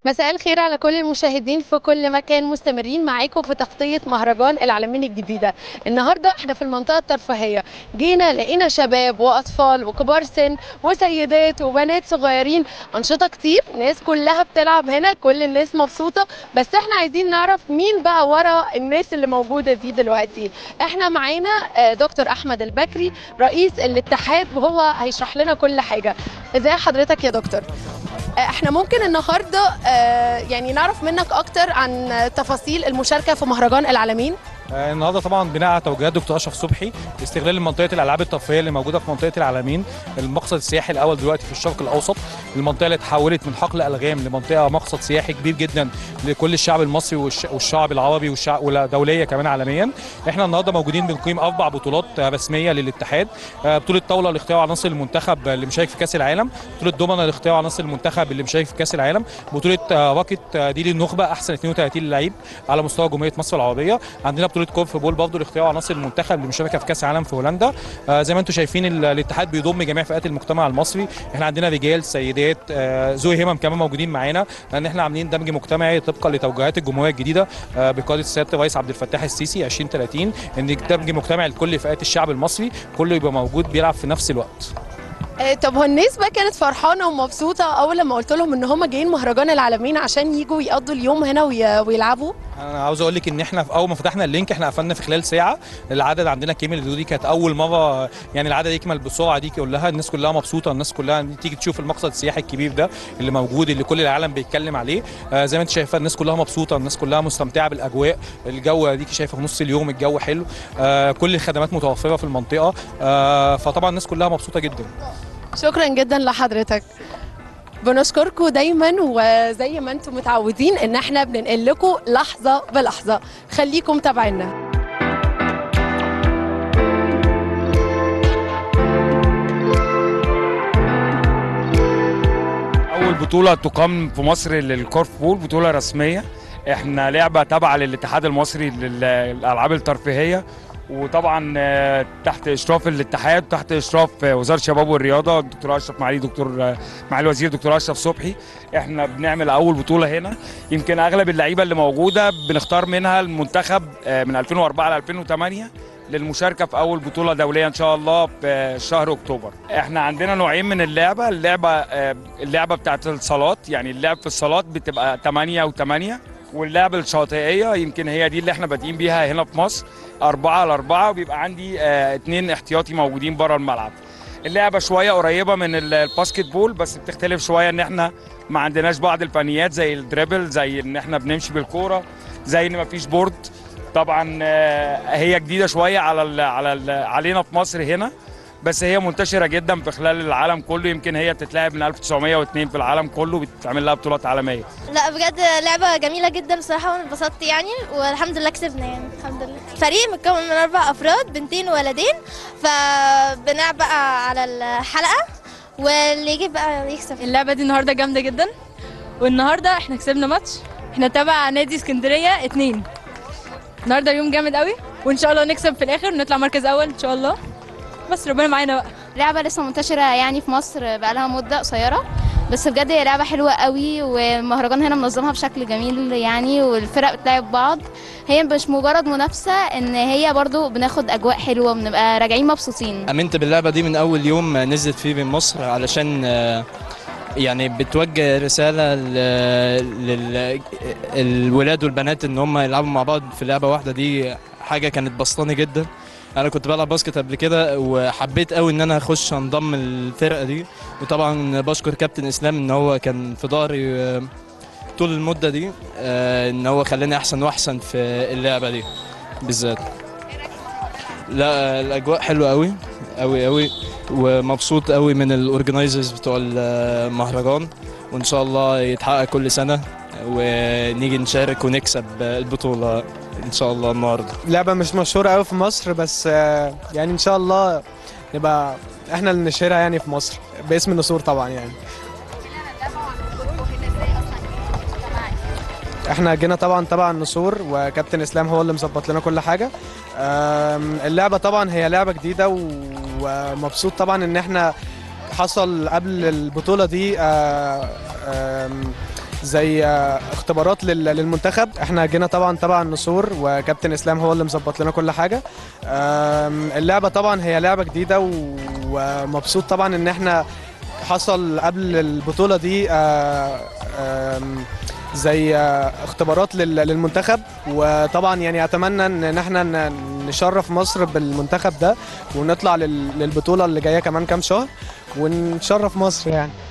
مساء الخير على كل المشاهدين في كل مكان مستمرين معاكم في تغطية مهرجان العالمين الجديدة النهاردة احنا في المنطقة الترفيهية جينا لقينا شباب وأطفال وكبار سن وسيدات وبنات صغيرين أنشطة كتير ناس كلها بتلعب هنا كل الناس مبسوطة بس احنا عايزين نعرف مين بقى ورا الناس اللي موجودة دي دلوقتي احنا معانا آه، دكتور أحمد البكري رئيس الاتحاد وهو هيشرح لنا كل حاجة ازاي حضرتك يا دكتور احنا ممكن النهارده آه، يعني نعرف منك اكتر عن تفاصيل المشاركه في مهرجان العالمين آه، النهارده طبعا بناء على توجيهات دكتور اشرف صبحي استغلال منطقه الالعاب الترفيهيه اللي موجوده في منطقه العالمين المقصد السياحي الاول دلوقتي في الشرق الاوسط المنطقه اللي اتحولت من حقل الغام لمنطقه مقصد سياحي كبير جدا لكل الشعب المصري والش- والشعب العربي والشعب ودوليه كمان عالميا احنا النهارده موجودين بنقيم اربع بطولات آه، رسميه للاتحاد آه، بطوله طاوله لاختيار عناصر المنتخب اللي مشارك في كاس العالم بطوله دومنا لاختيار عناصر المنتخب اللي مشارك في كاس العالم بطوله آه، راكت آه، دي للنخبه احسن 32 لعيب على مستوى جمهوريه مصر العربيه عندنا بطوله كورف بول برضه لاختيار عناصر المنتخب اللي مشاركه في كاس العالم في هولندا آه زي ما انتم شايفين ال- الاتحاد بيضم جميع فئات المجتمع المصري احنا عندنا رجال سيدات آه ذوي همم كمان موجودين معانا لان احنا عاملين دمج مجتمعي طبقا لتوجيهات الجمهوريه الجديده آه بقياده سياده الرئيس عبد الفتاح السيسي 2030 ان دمج مجتمعي لكل فئات الشعب المصري كله يبقى موجود بيلعب في نفس الوقت آه، طب هو الناس بقى كانت فرحانه ومبسوطه اول لما قلت لهم ان هم جايين مهرجان العالمين عشان يجوا يقضوا اليوم هنا وي- ويلعبوا انا عاوز اقول لك ان احنا في اول ما فتحنا اللينك احنا قفلنا في خلال ساعه العدد عندنا كمل دي كانت اول مره يعني العدد يكمل بالسرعه دي كلها الناس كلها مبسوطه الناس كلها تيجي تشوف المقصد السياحي الكبير ده اللي موجود اللي كل العالم بيتكلم عليه آه زي ما انت شايفه الناس كلها مبسوطه الناس كلها مستمتعه بالاجواء الجو ديك شايفه في نص اليوم الجو حلو آه كل الخدمات متوفره في المنطقه آه فطبعا الناس كلها مبسوطه جدا شكرا جدا لحضرتك بنشكركم دايما وزي ما انتم متعودين ان احنا بننقل لكم لحظه بلحظه خليكم تابعينا أول بطولة تقام في مصر للكورف بول بطولة رسمية احنا لعبة تابعة للاتحاد المصري للألعاب الترفيهية وطبعا آه، تحت اشراف الاتحاد تحت اشراف آه، وزاره الشباب والرياضه الدكتور اشرف معالي دكتور آه، معالي الوزير دكتور اشرف صبحي احنا بنعمل اول بطوله هنا يمكن اغلب اللعيبه اللي موجوده بنختار منها المنتخب آه، من 2004 ل 2008 للمشاركه في اول بطوله دوليه ان شاء الله في شهر اكتوبر احنا عندنا نوعين من اللعبه اللعبه آه، اللعبه بتاعت الصالات يعني اللعب في الصالات بتبقى 8 و8 واللعبه الشاطئيه يمكن هي دي اللي احنا بادئين بيها هنا في مصر أربعة على أربعة وبيبقى عندي آه، اتنين احتياطي موجودين بره الملعب اللعبة شوية قريبة من ال- الباسكت بول بس بتختلف شوية ان احنا ما عندناش بعض الفنيات زي الدريبل زي ان احنا بنمشي بالكورة زي ان مفيش بورد طبعا آه، هي جديدة شوية على ال على ال علينا في مصر هنا بس هي منتشرة جدا في خلال العالم كله يمكن هي بتتلعب من 1902 في العالم كله بتتعمل لها بطولات عالمية لا بجد لعبة جميلة جدا الصراحة وانا اتبسطت يعني والحمد لله كسبنا يعني الحمد لله فريق متكون من أربع أفراد بنتين وولدين فبنلعب بقى على الحلقة واللي يجيب بقى يكسب اللعبة دي النهاردة جامدة جدا والنهاردة احنا كسبنا ماتش احنا تبع نادي اسكندرية اتنين النهاردة يوم جامد قوي وان شاء الله نكسب في الاخر ونطلع مركز اول ان شاء الله بس ربنا معانا بقى لعبة لسه منتشرة يعني في مصر بقالها مدة قصيرة بس بجد هي لعبة حلوة قوي والمهرجان هنا منظمها بشكل جميل يعني والفرق بتلعب بعض هي مش مجرد منافسة ان هي برضو بناخد اجواء حلوة بنبقى راجعين مبسوطين امنت باللعبه دي من اول يوم نزلت فيه من مصر علشان آه، يعني بتوجه رساله للولاد والبنات ان هم يلعبوا مع بعض في لعبه واحده دي حاجه كانت بسطاني جدا انا كنت بلعب باسكت قبل كده وحبيت قوي ان انا اخش انضم الفرقه دي وطبعا بشكر كابتن اسلام ان هو كان في ظهري آه، طول المده دي آه، ان هو خلاني احسن واحسن في اللعبه دي بالذات لا الاجواء حلوه قوي قوي قوي ومبسوط قوي من الاورجنايزرز بتوع المهرجان وان شاء الله يتحقق كل سنه ونيجي نشارك ونكسب البطوله ان شاء الله النهارده لعبة مش مشهورة قوي في مصر بس آه، يعني ان شاء الله نبقى احنا اللي نشهرها يعني في مصر باسم النسور طبعا يعني احنا جينا طبعا تبع النسور وكابتن اسلام هو اللي مظبط لنا كل حاجه آم، اللعبه طبعا هي لعبه جديده و- ومبسوط طبعا ان احنا حصل قبل البطوله دي آه، آم، زي آه، اختبارات لل- للمنتخب احنا جينا طبعا تبع النسور وكابتن اسلام هو اللي مظبط لنا كل حاجه آم، اللعبه طبعا هي لعبه جديده و- ومبسوط طبعا ان احنا حصل قبل البطوله دي آه، آم، زي آه، اختبارات لل- للمنتخب وطبعا يعني اتمنى ان إن احنا ن- نشرف مصر بالمنتخب ده ونطلع لل- للبطوله اللي جايه كمان كام شهر ونشرف مصر يعني